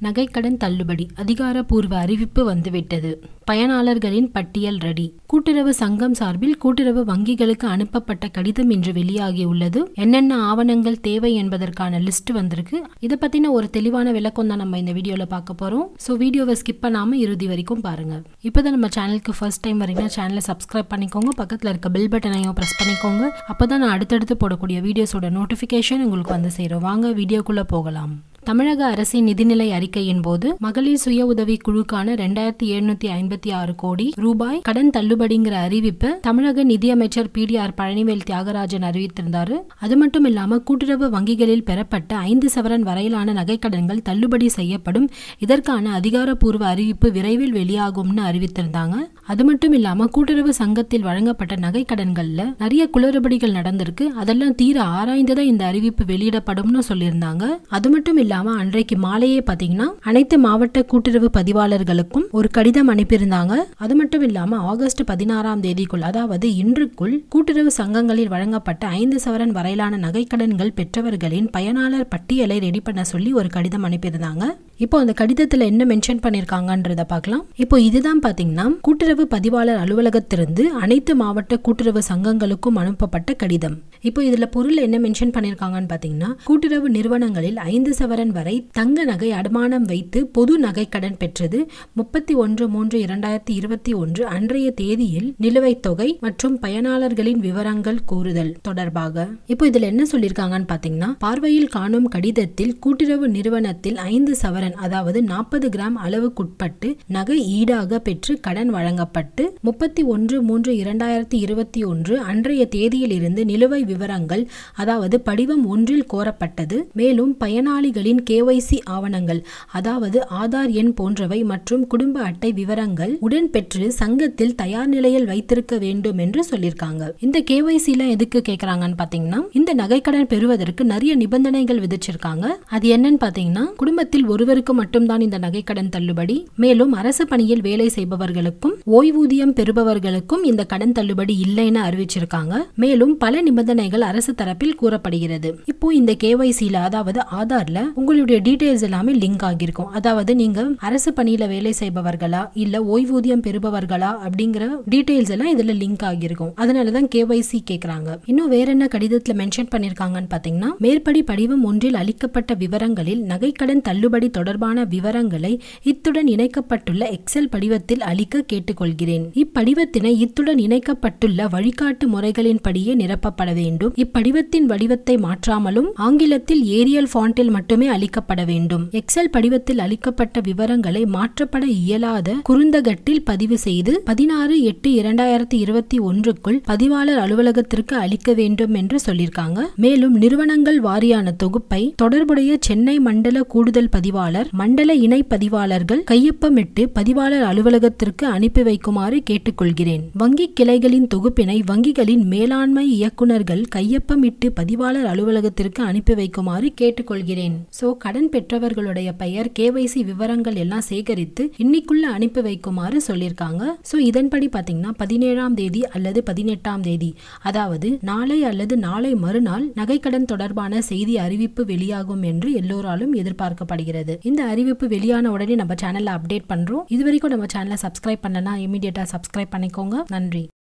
நகைக்கடன் தள்ளுபடி அதிகாரப்பூர்வ அறிவிப்பு வந்துவிட்டது பயனாளர்களின் பட்டியல் ரெடி கூட்டுறவு சங்கம் சார்பில் கூட்டுறவு வங்கிகளுக்கு அனுப்பப்பட்ட கடிதம் இன்று வெளியாகியுள்ளது என்னென்ன ஆவணங்கள் தேவை என்பதற்கான லிஸ்ட் வந்திருக்கு இதை பத்தின ஒரு தெளிவான விளக்கம் தான் நம்ம இந்த வீடியோல பார்க்க போறோம் ஸோ வீடியோவை ஸ்கிப் பண்ணாம இறுதி வரைக்கும் பாருங்க இப்போதான் நம்ம சேனலுக்கு ஃபர்ஸ்ட் டைம் வரீங்கன்னா சேனலை சப்ஸ்கிரைப் பண்ணிக்கோங்க பக்கத்தில் இருக்க பெல் பட்டனையும் ப்ரெஸ் பண்ணிக்கோங்க அப்பதான் நான் அடுத்தடுத்து போடக்கூடிய வீடியோஸோட நோட்டிஃபிகேஷன் உங்களுக்கு வந்து சேரும் வாங்க வீடியோக்குள்ள போகலாம் தமிழக அரசின் நிதிநிலை அறிக்கையின் போது மகளிர் சுய உதவி குழுக்கான ரெண்டாயிரத்தி எழுநூத்தி ஐம்பத்தி ஆறு கோடி ரூபாய் கடன் தள்ளுபடிங்கிற அறிவிப்பை தமிழக நிதியமைச்சர் P T R Palanivel Thiagarajan அறிவித்திருந்தாரு அது மட்டும் இல்லாம கூட்டுறவு வங்கிகளில் பெறப்பட்ட ஐந்து சவரன் வரையிலான நகைக்கடன்கள் தள்ளுபடி செய்யப்படும் இதற்கான அதிகாரப்பூர்வ அறிவிப்பு விரைவில் வெளியாகும்னு அறிவித்திருந்தாங்க அது மட்டும் இல்லாம கூட்டுறவு சங்கத்தில் வழங்கப்பட்ட நகைக்கடன்கள்ல நிறைய குளறுபடிகள் நடந்திருக்கு அதெல்லாம் தீர ஆராய்ந்துதான் இந்த அறிவிப்பு வெளியிடப்படும்னு சொல்லியிருந்தாங்க அது மட்டும் இல்லாம அன்றைக்கு மாலையே பாத்தீங்கன்னா அனைத்து மாவட்ட கூட்டுறவு பதிவாளர்களுக்கும் ஒரு கடிதம் அனுப்பியிருந்தாங்க அது மட்டும் இல்லாம ஆகஸ்ட் பதினாறாம் தேதிக்குள் அதாவது இன்றுக்குள் கூட்டுறவு சங்கங்களில் வழங்கப்பட்ட ஐந்து சவரன் வரையிலான நகைக்கடன்கள் பெற்றவர்களின் பயனாளர் பட்டியலை ரெடி பண்ண சொல்லி ஒரு கடிதம் அனுப்பியிருந்தாங்க இப்போ அந்த கடிதத்துல என்ன மென்ஷன் பண்ணிருக்காங்கன்றத பார்க்கலாம் இப்போ இதுதான் பாத்தீங்கன்னா கூட்டுறவு பதிவாளர் அலுவலகத்திலிருந்து அனைத்து மாவட்ட கூட்டுறவு சங்கங்களுக்கும் அனுப்பப்பட்ட கடிதம் இப்போ இதுல பொருள் என்ன மென்ஷன் பண்ணிருக்காங்கன்னு பாத்தீங்கன்னா கூட்டுறவு நிறுவனங்களில் ஐந்து சவரன் வரை தங்க நகை அடமானம் வைத்து பொது நகை கடன் பெற்றது முப்பத்தி ஒன்று மூன்று இரண்டாயிரத்தி இருபத்தி ஒன்று அன்றைய தேதியில் நிலுவைத் தொகை மற்றும் பயனாளர்களின் விவரங்கள் கூறுதல் தொடர்பாக இப்போ இதுல என்ன சொல்லியிருக்காங்கன்னு பாத்தீங்கன்னா பார்வையில் காணும் கடிதத்தில் கூட்டுறவு நிறுவனத்தில் ஐந்து சவரன் அதாவது நாற்பது கிராம் அளவுக்குட்பட்டு நகை ஈடாக பெற்று கடன் வழங்கப்பட்டு முப்பத்தி ஒன்று மூன்று இரண்டாயிரத்தி இருபத்தி ஒன்று அன்றைய தேதியில் இருந்து நிலுவை விவரங்கள் அதாவது படிவம் ஒன்றில் கோரப்பட்டது மேலும் பயனாளிகளின் கேஒய்சி ஆவணங்கள் அதாவது ஆதார் எண் போன்றவை மற்றும் குடும்ப அட்டை விவரங்கள் உடன் பெற்று சங்கத்தில் தயார் நிலையில் வைத்திருக்க வேண்டும் என்று சொல்லியிருக்காங்க இந்த கேஒய்சில எதுக்கு கேக்குறாங்கன்னு பாத்தீங்கன்னா இந்த நகைக்கடன் பெறுவதற்கு நிறைய நிபந்தனைகள் விதிச்சிருக்காங்க அது என்னன்னு பாத்தீங்கன்னா குடும்பத்தில் ஒருவருக்கு மட்டும்தான் இந்த நகைக்கடன் தள்ளுபடி மேலும் அரசு பணியில் வேலை செய்பவர்களுக்கும் ஓய்வூதியம் பெறுபவர்களுக்கும் இந்த கடன் தள்ளுபடி இல்லைன்னு அறிவிச்சிருக்காங்க மேலும் பல நிபந்தனைகள் அரசு தரப்பில் கூறப்படுகிறது இப்போ இந்த கேஒய்சில அதாவது ஆதார்ல உங்களுடைய டீடைல்ஸ் எல்லாமே லிங்க் ஆகியிருக்கும் அதாவது நீங்க அரசு பணியில வேலை செய்பவர்களா இல்ல ஓய்வூதியம் பெறுபவர்களா அப்படிங்கிற டீடைல்ஸ் எல்லாம் இதுல லிங்க் ஆகியிருக்கும் அதனாலதான் கேஒய்சி கேக்குறாங்க இன்னும் வேற என்ன கடிதத்துல மென்ஷன் பண்ணிருக்காங்கன்னு பாத்தீங்கன்னா மேற்படி படிவம் ஒன்றில் அளிக்கப்பட்ட விவரங்களில் நகைக்கடன் தள்ளுபடி தொடர்பான விவரங்களை இத்துடன் இணைக்கப்பட்டுள்ள எக்ஸல் படிவத்தில் அளிக்க கேட்டுக்கொள்கிறேன் இப்படிவத்தினை இத்துடன் இணைக்கப்பட்டுள்ள வழிகாட்டு முறைகளின்படியே நிரப்பப்பட வேண்டும் இப்படிவத்தின் வடிவத்தை மாற்றாமலும் ஆங்கிலத்தில் ஏரியல் ஃபாண்டில் மட்டுமே அளிக்கப்பட வேண்டும் எக்ஸல் படிவத்தில் அளிக்கப்பட்ட விவரங்களை மாற்றப்பட இயலாத குறுந்தகட்டில் பதிவு செய்து பதினாறு எட்டு இரண்டாயிரத்தி இருபத்தி ஒன்றுக்குள் பதிவாளர் அலுவலகத்திற்கு அளிக்க வேண்டும் என்று சொல்லியிருக்காங்க மேலும் நிறுவனங்கள் வாரியான தொகுப்பை தொடர்புடைய சென்னை மண்டல கூடுதல் பதிவாளர் மண்டல இணை பதிவாளர்கள் கையொப்பமிட்டு பதிவாளர் அலுவலகத்திற்கு அனுப்பி வைக்குமாறு கேட்டுக்கொள்கிறேன் வங்கி கிளைகளின் தொகுப்பினை வங்கிகளின் மேலாண்மை இயக்குநர்கள் கையொப்பமிட்டு பதிவாளர் அலுவலகத்திற்கு அனுப்பி வைக்குமாறு கேட்டுக்கொள்கிறேன் சோ கடன் பெற்றவர்களுடைய பெயர் கேவைசி விவரங்கள் எல்லாம் சேகரித்து இன்னைக்குள்ள அனுப்பி வைக்குமாறு சொல்லியிருக்காங்க சோ இதன்படி பாத்தீங்கன்னா பதினேழாம் தேதி அல்லது பதினெட்டாம் தேதி அதாவது நாளை அல்லது நாளை மறுநாள் நகைக்கடன் தொடர்பான செய்தி அறிவிப்பு வெளியாகும் என்று எல்லோராலும் எதிர்பார்க்கப்படுகிறது இந்த அறிவிப்பு வெளியான உடனே நம்ம சேனல்ல அப்டேட் பண்றோம் இது வரைக்கும் நம்ம சேனலை சப்ஸ்கிரைப் பண்ணனா இமீடியட்டா சப்ஸ்கிரைப் பண்ணிக்கோங்க நன்றி